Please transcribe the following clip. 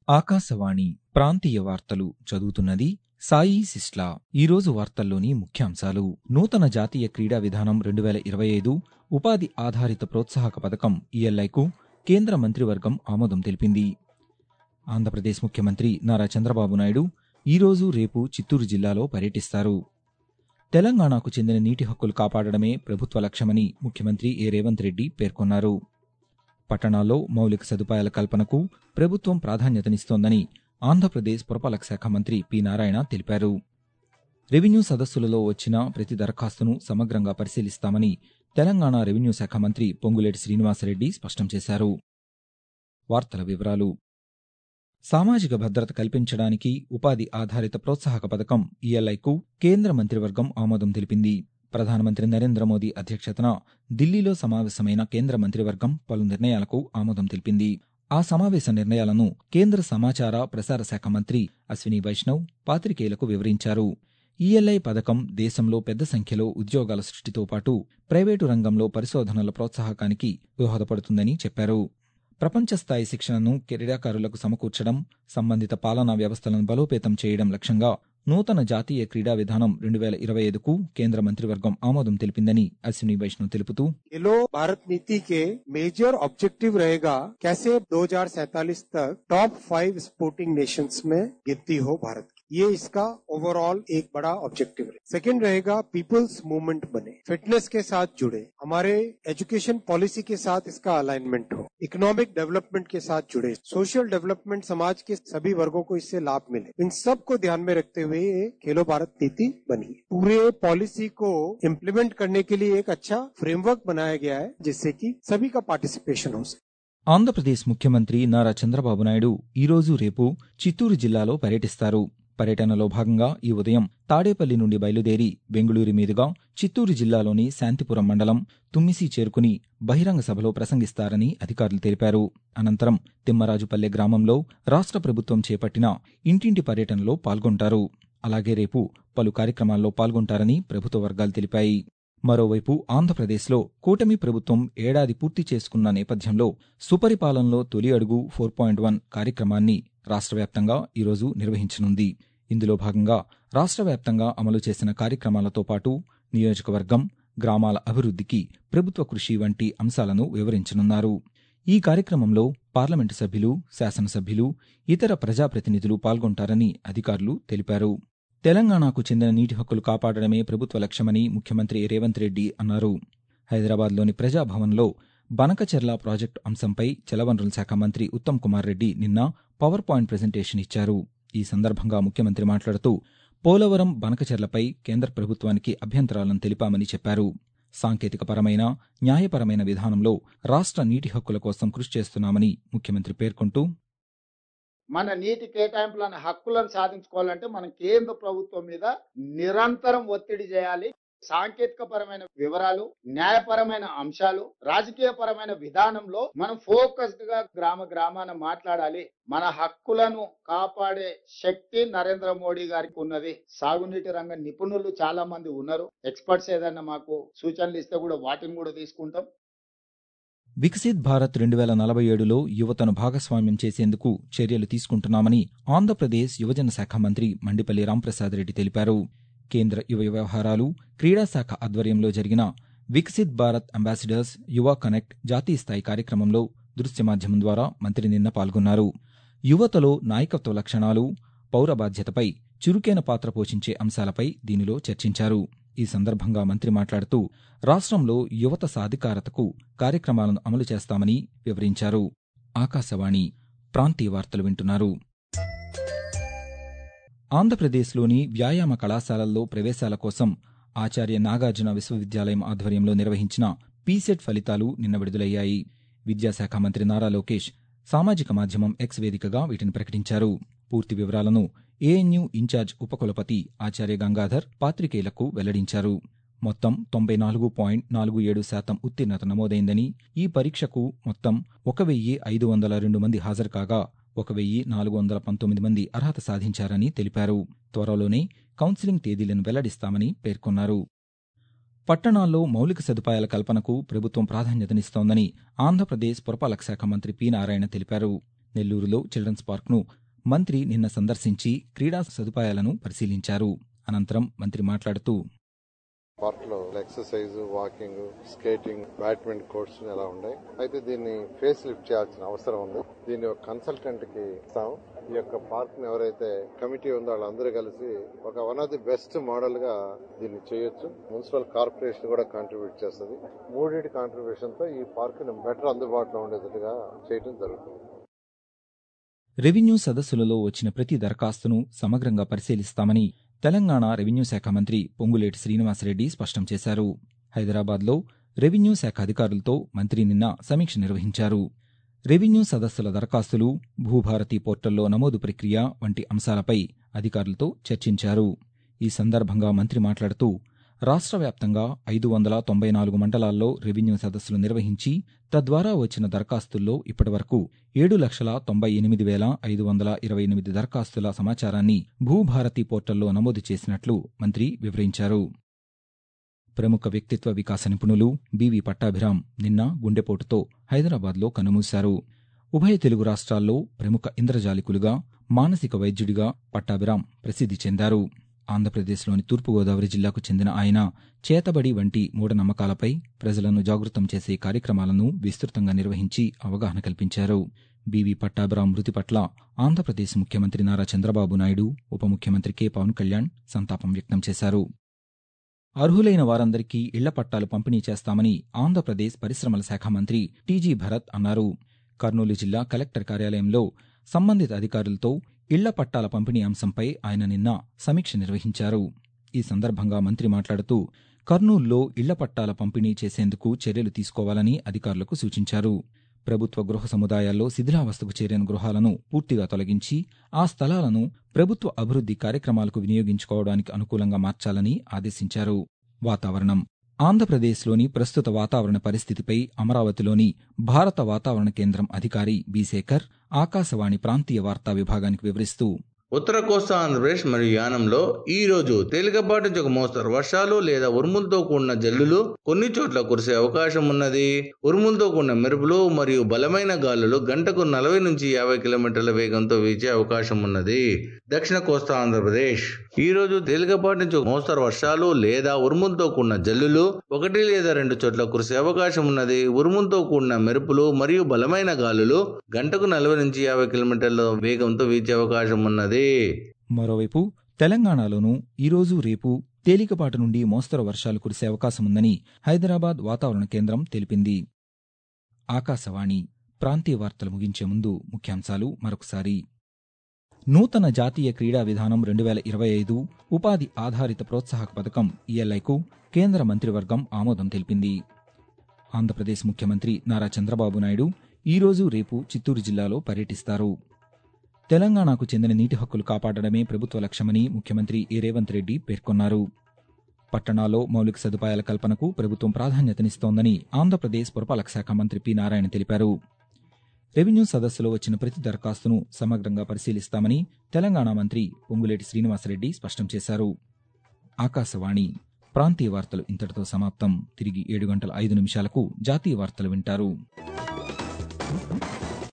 ఆకాశవాణి ప్రాంతీయ వార్తలు చదువుతున్నది సాయి సిస్లా ఈరోజు వార్తల్లోని ముఖ్యాంశాలు నూతన జాతీయ క్రీడా విధానం రెండు వేల ఇరవై ఐదు ఉపాధి ఆధారిత ప్రోత్సాహక పథకం ఈఎల్ఐకు కేంద్ర మంత్రివర్గం ఆమోదం తెలిపింది ఆంధ్రప్రదేశ్ ముఖ్యమంత్రి నారా చంద్రబాబు నాయుడు ఈరోజు రేపు చిత్తూరు జిల్లాలో పర్యటిస్తారు తెలంగాణకు చెందిన నీటి హక్కులు కాపాడడమే ప్రభుత్వ లక్ష్యమని ముఖ్యమంత్రి ఏ రేవంత్ రెడ్డి పేర్కొన్నారు పట్టణాల్లో మౌలిక సదుపాయాల కల్పనకు ప్రభుత్వం ప్రాధాన్యతనిస్తోందని ఆంధ్రప్రదేశ్ పురపాలక శాఖ మంత్రి పి నారాయణ తెలిపారు రెవెన్యూ సదస్సులలో వచ్చిన ప్రతి దరఖాస్తును సమగ్రంగా పరిశీలిస్తామని తెలంగాణ రెవెన్యూ శాఖ మంత్రి పొంగులేటి శ్రీనివాసరెడ్డి స్పష్టం చేశారు వార్తల వివరాలు సామాజిక భద్రత కల్పించడానికి ఉపాధి ఆధారిత ప్రోత్సాహక పథకం ఈఎల్ఐకు కేంద్ర మంత్రివర్గం ఆమోదం తెలిపింది ప్రధానమంత్రి నరేంద్ర మోదీ అధ్యక్షతన ఢిల్లీలో సమావేశమైన కేంద్ర మంత్రివర్గం పలు నిర్ణయాలకు ఆమోదం తెలిపింది ఆ సమావేశ నిర్ణయాలను కేంద్ర సమాచార ప్రసార శాఖ మంత్రి అశ్విని వైష్ణవ్ పాత్రికేయులకు వివరించారు ఈఎల్ఐ పథకం దేశంలో పెద్ద సంఖ్యలో ఉద్యోగాల సృష్టితో పాటు ప్రైవేటు రంగంలో పరిశోధనల ప్రోత్సాహకానికి దోహదపడుతుందని చెప్పారు ప్రపంచ స్థాయి శిక్షణను క్రీడాకారులకు సమకూర్చడం సంబంధిత పాలనా వ్యవస్థలను బలోపేతం చేయడం లక్ష్యంగా నూతన జాతీయ క్రీడా విధానం రెండు వేల ఇరవై ఐదుకు కేంద్ర మంత్రివర్గం ఆమోదం తెలిపిందని అశ్విని వైష్ణవ్ తెలుపుతూ खेलो भारत नीति के मेजर ऑब्जेक्टिव रहेगा कैसे 2047 तक टॉप फाइव स्पोर्टिंग नेशंस में गिनती हो भारत की ये इसका ओवरऑल एक बड़ा ऑब्जेक्टिव है सेकंड रहेगा पीपल्स मूवमेंट बने फिटनेस के साथ जुड़े हमारे एजुकेशन पॉलिसी के साथ इसका अलाइनमेंट हो इकोनॉमिक डेवलपमेंट के साथ जुड़े सोशल डेवलपमेंट समाज के सभी वर्गों को इससे लाभ मिले इन सब को ध्यान में रखते हुए ये खेलो भारत नीति बनी है पूरे पॉलिसी को इम्प्लीमेंट करने के लिए एक अच्छा फ्रेमवर्क बनाया गया है जिससे कि सभी का पार्टिसिपेशन हो सके ఆంధ్రప్రదేశ్ ముఖ్యమంత్రి నారా చంద్రబాబు నాయుడు ఈరోజు రేపు చిత్తూరు జిల్లాలో పర్యటిస్తారు పర్యటనలో భాగంగా ఈ ఉదయం తాడేపల్లి నుండి బయలుదేరి బెంగుళూరు మీదుగా చిత్తూరు జిల్లాలోని శాంతిపురం మండలం తుమ్మిసి చేరుకుని బహిరంగ సభలో ప్రసంగిస్తారని అధికారులు తెలిపారు అనంతరం తిమ్మరాజుపల్లె గ్రామంలో రాష్ట్ర ప్రభుత్వం చేపట్టిన ఇంటింటి పర్యటనలో పాల్గొంటారు అలాగే రేపు పలు కార్యక్రమాల్లో పాల్గొంటారని ప్రభుత్వ వర్గాలు తెలిపాయి మరోవైపు ఆంధ్రప్రదేశ్లో కూటమి ప్రభుత్వం ఏడాది పూర్తి చేసుకున్న నేపథ్యంలో సుపరిపాలనలో తొలి అడుగు ఫోర్ పాయింట్ వన్ కార్యక్రమాన్ని రాష్ట్ర వ్యాప్తంగా ఈరోజు నిర్వహించనుంది ఇందులో భాగంగా రాష్ట్ర వ్యాప్తంగా అమలు చేసిన కార్యక్రమాలతో పాటు నియోజకవర్గం గ్రామాల అభివృద్ధికి ప్రభుత్వ కృషి వంటి అంశాలను వివరించనున్నారు ఈ కార్యక్రమంలో పార్లమెంటు సభ్యులు శాసనసభ్యులు ఇతర ప్రజాప్రతినిధులు పాల్గొంటారని అధికారులు తెలిపారు తెలంగాణకు చెందిన నీటి హక్కులు కాపాడడమే ప్రభుత్వ లక్ష్యమని ముఖ్యమంత్రి రేవంత్ రెడ్డి అన్నారు హైదరాబాద్లోని ప్రజాభవన్లో బనకచెర్ల ప్రాజెక్టు అంశంపై జలవనరుల శాఖ మంత్రి ఉత్తమ్ కుమార్ రెడ్డి నిన్న పవర్ పాయింట్ ప్రజెంటేషన్ ఇచ్చారు ఈ సందర్భంగా ముఖ్యమంత్రి మాట్లాడుతూ పోలవరం బనకచెర్లపై కేంద్ర ప్రభుత్వానికి అభ్యంతరాలను తెలిపామని చెప్పారు సాంకేతికపరమైన న్యాయపరమైన విధానంలో రాష్ట్ర నీటి హక్కుల కోసం కృషి చేస్తున్నామని ముఖ్యమంత్రి పేర్కొంటూ మన నీటి కేటాయింపులను హక్కులను సాధించుకోవాలంటే మనం కేంద్ర ప్రభుత్వం మీద నిరంతరం ఒత్తిడి చేయాలి సాంకేతిక పరమైన వివరాలు న్యాయపరమైన అంశాలు రాజకీయ పరమైన విధానంలో మనం ఫోకస్డ్ గా గ్రామ గ్రామాన మాట్లాడాలి మన హక్కులను కాపాడే శక్తి నరేంద్ర మోడీ గారికి ఉన్నది సాగునీటి రంగ నిపుణులు చాలా మంది ఉన్నారు ఎక్స్పర్ట్స్ ఏదైనా మాకు సూచనలు ఇస్తే కూడా వాటిని కూడా తీసుకుంటాం వికసిత్ భారత్ రెండు వేల నలభై ఏడులో యువతను భాగస్వామ్యం చేసేందుకు చర్యలు తీసుకుంటున్నామని ఆంధ్రప్రదేశ్ యువజన శాఖ మంత్రి మండిపల్లి రాంప్రసాద్ రెడ్డి తెలిపారు కేంద్ర యువ వ్యవహారాలు క్రీడా శాఖ ఆధ్వర్యంలో జరిగిన వికసిత్ భారత్ అంబాసిడర్స్ యువ కనెక్ట్ జాతీయ స్థాయి కార్యక్రమంలో దృశ్య మాధ్యమం ద్వారా మంత్రి నిన్న పాల్గొన్నారు యువతలో నాయకత్వ లక్షణాలు పౌర బాధ్యతపై చురుకైన పాత్ర పోషించే అంశాలపై దీనిలో చర్చించారు ఈ సందర్భంగా మంత్రి మాట్లాడుతూ రాష్ట్రంలో యువత సాధికారతకు కార్యక్రమాలను అమలు చేస్తామని వివరించారు ఆకాశవాణి ప్రాంతీయ వార్తలు వింటున్నారు ఆంధ్రప్రదేశ్లోని వ్యాయామ కళాశాలల్లో ప్రవేశాల కోసం ఆచార్య నాగార్జున విశ్వవిద్యాలయం ఆధ్వర్యంలో నిర్వహించిన పీసెట్ ఫలితాలు నిన్న విడుదలయ్యాయి విద్యాశాఖ మంత్రి నారా లోకేష్ సామాజిక మాధ్యమం ఎక్స్ వేదికగా వీటిని ప్రకటించారు పూర్తి వివరాలను ఏఎన్యూ ఇన్ఛార్జ్ ఉపకులపతి ఆచార్య గంగాధర్ పాత్రికేయులకు వెల్లడించారు మొత్తం తొంభై నాలుగు పాయింట్ నాలుగు ఏడు శాతం ఉత్తీర్ణత నమోదైందని ఈ పరీక్షకు మొత్తం ఒక వెయ్యి ఐదు వందల రెండు మంది హాజరు కాగా ఒక వెయ్యి నాలుగు వందల పంతొమ్మిది మంది అర్హత సాధించారని తెలిపారు త్వరలోనే కౌన్సిలింగ్ తేదీలను వెల్లడిస్తామని పేర్కొన్నారు పట్టణాల్లో మౌలిక సదుపాయాల కల్పనకు ప్రభుత్వం ప్రాధాన్యతనిస్తోందని ఆంధ్రప్రదేశ్ పురపాలక శాఖ మంత్రి పి నారాయణ తెలిపారు నెల్లూరులో చిల్డ్రన్స్ పార్క్ను మంత్రి నిన్న సందర్శించి క్రీడా సదుపాయాలను పరిశీలించారు అనంతరం మంత్రి మాట్లాడుతూ పార్క్ లో exercise walking skating badminton courts ఎలా ఉన్నాయి అయితే దీన్ని ఫేస్ లిఫ్ట్ చేయాల్సిన అవసరం ఉంది దీన్ని ఒక కన్సల్టెంట్ కి ఇస్తాం ఈ యొక్క పార్క్ ని ఎవరైతే కమిటీ ఉందో వాళ్ళందరూ కలిసి ఒక one of the best model గా దీన్ని చేయొచ్చు మున్సిపల్ కార్పొరేషన్ కూడా కాంట్రిబ్యూట్ చేస్తుంది మూడింటి కాంట్రిబ్యూషన్ తో ఈ పార్క్ ని బెటర్ అందుబాటులో ఉండేటట్టుగా చేయడం జరుగుతుంది రెవెన్యూ సదస్సులలో వచ్చిన ప్రతి దరఖాస్తును సమగ్రంగా పరిశీలిస్తామని తెలంగాణ రెవెన్యూ శాఖ మంత్రి పొంగులేటి శ్రీనివాసరెడ్డి స్పష్టం చేశారు హైదరాబాద్లో రెవెన్యూ శాఖ అధికారులతో మంత్రి నిన్న సమీక్ష నిర్వహించారు రెవెన్యూ సదస్సుల దరఖాస్తులు భూభారతి పోర్టల్లో నమోదు ప్రక్రియ వంటి అంశాలపై అధికారులతో చర్చించారు ఈ సందర్భంగా మంత్రి మాట్లాడుతూ రాష్ట్ర వ్యాప్తంగా ఐదు వందల తొంభై నాలుగు మండలాల్లో రెవెన్యూ సదస్సులు నిర్వహించి తద్వారా వచ్చిన దరఖాస్తుల్లో ఇప్పటివరకు ఏడు లక్షల తొంభై ఎనిమిది వేల ఐదు వందల ఇరవై ఎనిమిది దరఖాస్తుల సమాచారాన్ని భూభారతి పోర్టల్లో నమోదు చేసినట్లు మంత్రి వివరించారు ప్రముఖ వ్యక్తిత్వ వికాస నిపుణులు బివి పట్టాభిరాం నిన్న గుండెపోటుతో హైదరాబాద్లో కన్నుమూశారు ఉభయ తెలుగు రాష్ట్రాల్లో ప్రముఖ ఇంద్రజాలికులుగా మానసిక వైద్యుడిగా పట్టాభిరాం ప్రసిద్ధి చెందారు ఆంధ్రప్రదేశ్లోని తూర్పుగోదావరి జిల్లాకు చెందిన ఆయన చేతబడి వంటి మూఢనమ్మకాలపై ప్రజలను జాగృతం చేసే కార్యక్రమాలను విస్తృతంగా నిర్వహించి అవగాహన కల్పించారు బీవీ పట్టాభిరాం మృతి పట్ల ఆంధ్రప్రదేశ్ ముఖ్యమంత్రి నారా చంద్రబాబు నాయుడు ఉప ముఖ్యమంత్రి కె పవన్ కళ్యాణ్ సంతాపం వ్యక్తం చేశారు అర్హులైన వారందరికీ ఇళ్ల పట్టాలు పంపిణీ చేస్తామని ఆంధ్రప్రదేశ్ పరిశ్రమల శాఖ మంత్రి టీజీ భరత్ అన్నారు కర్నూలు జిల్లా కలెక్టర్ కార్యాలయంలో సంబంధిత అధికారులతో ఇళ్ల పట్టాల పంపిణీ అంశంపై ఆయన నిన్న సమీక్ష నిర్వహించారు ఈ సందర్భంగా మంత్రి మాట్లాడుతూ కర్నూలులో ఇళ్ల పట్టాల పంపిణీ చేసేందుకు చర్యలు తీసుకోవాలని అధికారులకు సూచించారు ప్రభుత్వ గృహ సముదాయాల్లో శిథిలావస్థకు చేరిన గృహాలను పూర్తిగా తొలగించి ఆ స్థలాలను ప్రభుత్వ అభివృద్ధి కార్యక్రమాలకు వినియోగించుకోవడానికి అనుకూలంగా మార్చాలని ఆదేశించారు వాతావరణం ఆంధ్రప్రదేశ్లోని ప్రస్తుత వాతావరణ పరిస్థితిపై అమరావతిలోని భారత వాతావరణ కేంద్రం అధికారి బి శేఖర్ ఆకాశవాణి ప్రాంతీయ వార్తా విభాగానికి వివరిస్తూ ఉత్తర కోస్తా ఆంధ్రప్రదేశ్ మరియు యానంలో ఈ రోజు తేలికపాటి నుంచి ఒక మోస్తరు వర్షాలు లేదా ఉరుములతో కూడిన జల్లులు కొన్ని చోట్ల కురిసే అవకాశం ఉన్నది ఉరుములతో కూడిన మెరుపులు మరియు బలమైన గాలులు గంటకు నలభై నుంచి యాభై కిలోమీటర్ల వేగంతో వీచే అవకాశం ఉన్నది దక్షిణ కోస్తా ఆంధ్రప్రదేశ్ ఈ రోజు తేలికపాటి నుంచి ఒక మోస్తరు వర్షాలు లేదా ఉరుములతో కూడిన జల్లులు ఒకటి లేదా రెండు చోట్ల కురిసే అవకాశం ఉన్నది ఉరుములతో కూడిన మెరుపులు మరియు బలమైన గాలులు గంటకు నలభై నుంచి యాభై కిలోమీటర్ల వేగంతో వీచే అవకాశం ఉన్నది మరోవైపు తెలంగాణలోనూ ఈరోజు రేపు తేలికపాటి నుండి మోస్తరు వర్షాలు కురిసే అవకాశం ఉందని హైదరాబాద్ వాతావరణ కేంద్రం తెలిపింది ఆకాశవాణి ప్రాంతీయ వార్తలు ముగించే ముందు ముఖ్యాంశాలు మరొకసారి నూతన జాతీయ క్రీడా విధానం రెండు వేల ఇరవై ఐదు ఉపాధి ఆధారిత ప్రోత్సాహక పథకం ఈఎల్ఐకు కేంద్ర మంత్రివర్గం ఆమోదం తెలిపింది ఆంధ్రప్రదేశ్ ముఖ్యమంత్రి నారా చంద్రబాబు నాయుడు ఈరోజు రేపు చిత్తూరు జిల్లాలో పర్యటిస్తారు తెలంగాణకు చెందిన నీటి హక్కులు కాపాడడమే ప్రభుత్వ లక్ష్యమని ముఖ్యమంత్రి ఏ రేవంత్ రెడ్డి పేర్కొన్నారు పట్టణాల్లో మౌలిక సదుపాయాల కల్పనకు ప్రభుత్వం ప్రాధాన్యతనిస్తోందని ఆంధ్రప్రదేశ్ పురపాలక శాఖ మంత్రి పి నారాయణ తెలిపారు రెవెన్యూ సదస్సులో వచ్చిన ప్రతి దరఖాస్తును సమగ్రంగా పరిశీలిస్తామని తెలంగాణ మంత్రి పొంగులేటి శ్రీనివాసరెడ్డి స్పష్టం చేశారు ఆకాశవాణి ప్రాంతీయ వార్తలు ఇంతటితో సమాప్తం తిరిగి ఏడు గంటల ఐదు నిమిషాలకు జాతీయ వార్తలు వింటారు